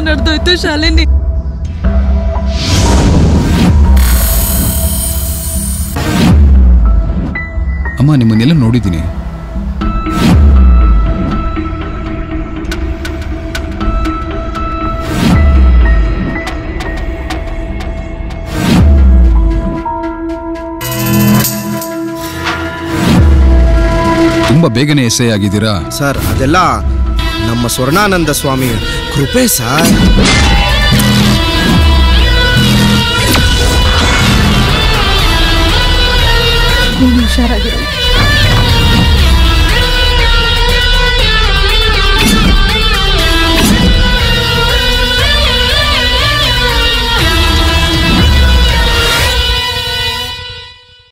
ನಡೆದೋಯ್ತು ಶಾಲಿನಿ ಅಮ್ಮ ನಿಮ್ಮನ್ನೆಲ್ಲ ನೋಡಿದ್ದೀನಿ ತುಂಬಾ ಬೇಗನೆ ಎಸ್ಐ ಆಗಿದ್ದೀರಾ ಸರ್ ಅದೆಲ್ಲ ನಮ್ಮ ಸ್ವರ್ಣಾನಂದ ಸ್ವಾಮಿ ಕೃಪೆ ಸರ್ ನೀನು ಹುಷಾರಾಗಿರು